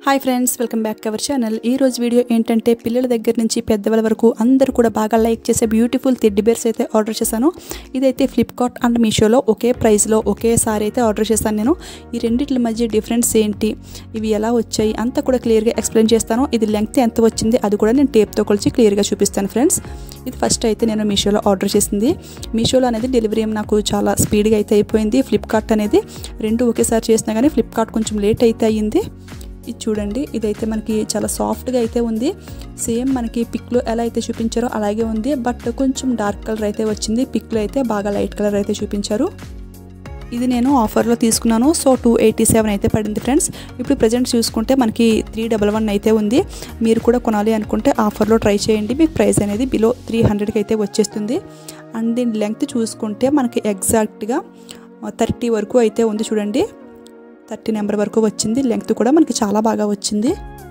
hi friends welcome back to our channel ఈ రోజు video ఏంటంటే పిల్లల దగ్గర నుంచి పెద్దవాళ్ళ వరకు అందరూ కూడా బాగా లైక్ చేసే బ్యూటిఫుల్ టెడ్డీ బేర్స్ అయితే ఆర్డర్ చేశాను ఇదైతే ఫ్లిప్కార్ట్ అండ్ మీషోలో ఒకే ప్రైస్లో ఒకేసారి అయితే ఆర్డర్ చేశాను నేను ఈ రెండిట్ల మధ్య డిఫరెన్స్ ఏంటి ఇవి ఎలా వచ్చాయి అంతా కూడా క్లియర్గా ఎక్స్ప్లెయిన్ చేస్తాను ఇది లెంగ్త్ ఎంత వచ్చింది అది కూడా నేను టేప్తో కొలిచి క్లియర్గా చూపిస్తాను ఫ్రెండ్స్ ఇది ఫస్ట్ అయితే నేను మీషోలో ఆర్డర్ చేసింది మీషోలో అనేది డెలివరీ ఏం నాకు చాలా స్పీడ్గా అయితే అయిపోయింది ఫ్లిప్కార్ట్ అనేది రెండు ఒకేసారి చేసినా కానీ ఫ్లిప్కార్ట్ కొంచెం లేట్ అయితే అయ్యింది ఇది చూడండి ఇదైతే మనకి చాలా సాఫ్ట్గా అయితే ఉంది సేమ్ మనకి పిక్లో ఎలా అయితే చూపించారో అలాగే ఉంది బట్ కొంచెం డార్క్ కలర్ అయితే వచ్చింది పిక్లో అయితే బాగా లైట్ కలర్ అయితే చూపించారు ఇది నేను ఆఫర్లో తీసుకున్నాను సో టూ ఎయిటీ సెవెన్ అయితే పడింది ఫ్రెండ్స్ ఇప్పుడు ప్రజెంట్ చూసుకుంటే మనకి త్రీ డబల్ వన్ అయితే ఉంది మీరు కూడా కొనాలి అనుకుంటే ఆఫర్లో ట్రై చేయండి మీకు ప్రైస్ అనేది బిలో త్రీ హండ్రెడ్కి అయితే వచ్చేస్తుంది అండ్ దీని లెంగ్త్ చూసుకుంటే మనకి ఎగ్జాక్ట్గా థర్టీ వరకు అయితే ఉంది చూడండి థర్టీ నెంబర్ వరకు వచ్చింది లెంగ్త్ కూడా మనకి చాలా బాగా వచ్చింది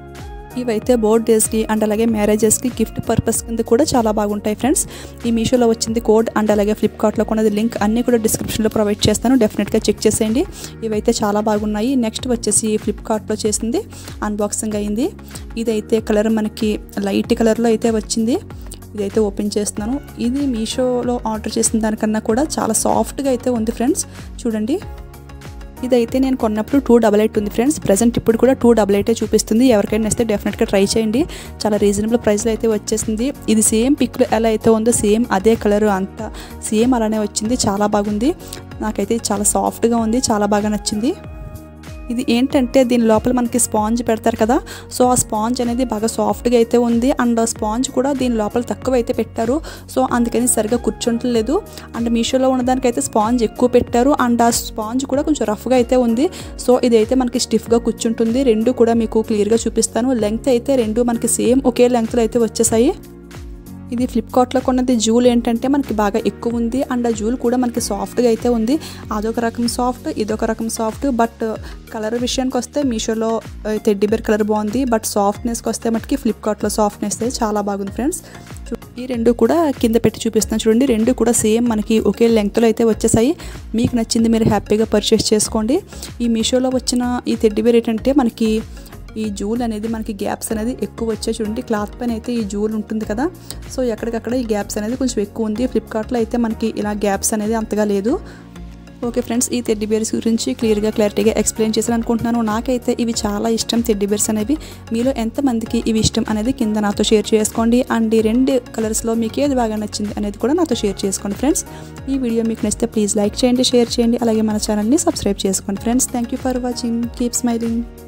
ఇవైతే బోర్డ్ డేస్కి అండ్ అలాగే మ్యారేజెస్కి గిఫ్ట్ పర్పస్ కింద కూడా చాలా బాగుంటాయి ఫ్రెండ్స్ ఈ మీషోలో వచ్చింది కోడ్ అండ్ అలాగే ఫ్లిప్కార్ట్లో కొన్నది లింక్ అన్నీ కూడా డిస్క్రిప్షన్లో ప్రొవైడ్ చేస్తాను డెఫినెట్గా చెక్ చేసేయండి ఇవైతే చాలా బాగున్నాయి నెక్స్ట్ వచ్చేసి ఫ్లిప్కార్ట్లో చేసింది అన్బాక్సింగ్ అయింది ఇదైతే కలర్ మనకి లైట్ కలర్లో అయితే వచ్చింది ఇదైతే ఓపెన్ చేస్తున్నాను ఇది మీషోలో ఆర్డర్ చేసిన దానికన్నా కూడా చాలా సాఫ్ట్గా అయితే ఉంది ఫ్రెండ్స్ చూడండి ఇదైతే నేను కొన్నప్పుడు టూ డబల్ ఎయిట్ ఉంది ఫ్రెండ్స్ ప్రజెంట్ ఇప్పుడు కూడా టూ డబల్ ఎయిటే చూపిస్తుంది ఎవరికైనా వస్తే డెఫినెట్గా ట్రై చేయండి చాలా రీజనబుల్ ప్రైస్లో అయితే వచ్చేసింది ఇది సేమ్ పిక్లో ఎలా అయితే ఉందో సేమ్ అదే కలర్ అంతా సేమ్ అలానే వచ్చింది చాలా బాగుంది నాకైతే చాలా సాఫ్ట్గా ఉంది చాలా బాగా నచ్చింది ఇది ఏంటంటే దీని లోపల మనకి స్పాంజ్ పెడతారు కదా సో ఆ స్పాంజ్ అనేది బాగా సాఫ్ట్గా అయితే ఉంది అండ్ ఆ స్పాంజ్ కూడా దీని లోపల తక్కువ అయితే పెట్టారు సో అందుకని సరిగా కూర్చుంటలేదు అండ్ మీషోలో ఉన్నదానికైతే స్పాంజ్ ఎక్కువ పెట్టారు అండ్ ఆ స్పాంజ్ కూడా కొంచెం రఫ్గా అయితే ఉంది సో ఇదైతే మనకి స్టిఫ్గా కూర్చుంటుంది రెండు కూడా మీకు క్లియర్గా చూపిస్తాను లెంగ్త్ అయితే రెండు మనకి సేమ్ ఒకే లెంగ్త్లో అయితే వచ్చేసాయి ఇది ఫ్లిప్కార్ట్లో కొన్నది జూల్ ఏంటంటే మనకి బాగా ఎక్కువ ఉంది అండ్ ఆ జూల్ కూడా మనకి సాఫ్ట్గా అయితే ఉంది అదొక రకం సాఫ్ట్ ఇదొక రకం సాఫ్ట్ బట్ కలర్ విషయానికి వస్తే మీషోలో టెడ్డీ బేర్ కలర్ బాగుంది బట్ సాఫ్ట్నెస్కి వస్తే మటుకి ఫ్లిప్కార్ట్లో సాఫ్ట్నెస్ అయితే చాలా బాగుంది ఫ్రెండ్స్ ఈ రెండు కూడా కింద పెట్టి చూపిస్తున్నాను చూడండి రెండు కూడా సేమ్ మనకి ఒకే లెంగ్త్లో అయితే వచ్చేసాయి మీకు నచ్చింది మీరు హ్యాపీగా పర్చేస్ చేసుకోండి ఈ మీషోలో వచ్చిన ఈ టెడ్డీ బేర్ ఏంటంటే మనకి ఈ జూల్ అనేది మనకి గ్యాప్స్ అనేది ఎక్కువ వచ్చే చూడండి క్లాత్ పైన అయితే ఈ జూల్ ఉంటుంది కదా సో ఎక్కడికక్కడ ఈ గ్యాప్స్ అనేది కొంచెం ఎక్కువ ఉంది ఫ్లిప్కార్ట్లో అయితే మనకి ఇలా గ్యాప్స్ అనేది అంతగా లేదు ఓకే ఫ్రెండ్స్ ఈ టెడ్డీ బేర్స్ గురించి క్లియర్గా క్లారిటీగా ఎక్స్ప్లెయిన్ చేశాను అనుకుంటున్నాను నాకైతే ఇవి చాలా ఇష్టం టెడ్డీ బేర్స్ అనేవి మీలో ఎంతమందికి ఇవి ఇష్టం అనేది కింద నాతో షేర్ చేసుకోండి అండ్ ఈ రెండు కలర్స్లో మీకు ఏది బాగా నచ్చింది అనేది కూడా నాతో షేర్ చేసుకోండి ఫ్రెండ్స్ ఈ వీడియో మీకు నచ్చితే ప్లీజ్ లైక్ చేయండి షేర్ చేయండి అలాగే మన ఛానల్ని సబ్స్క్రైబ్ చేసుకోండి friends thank you for watching keep smiling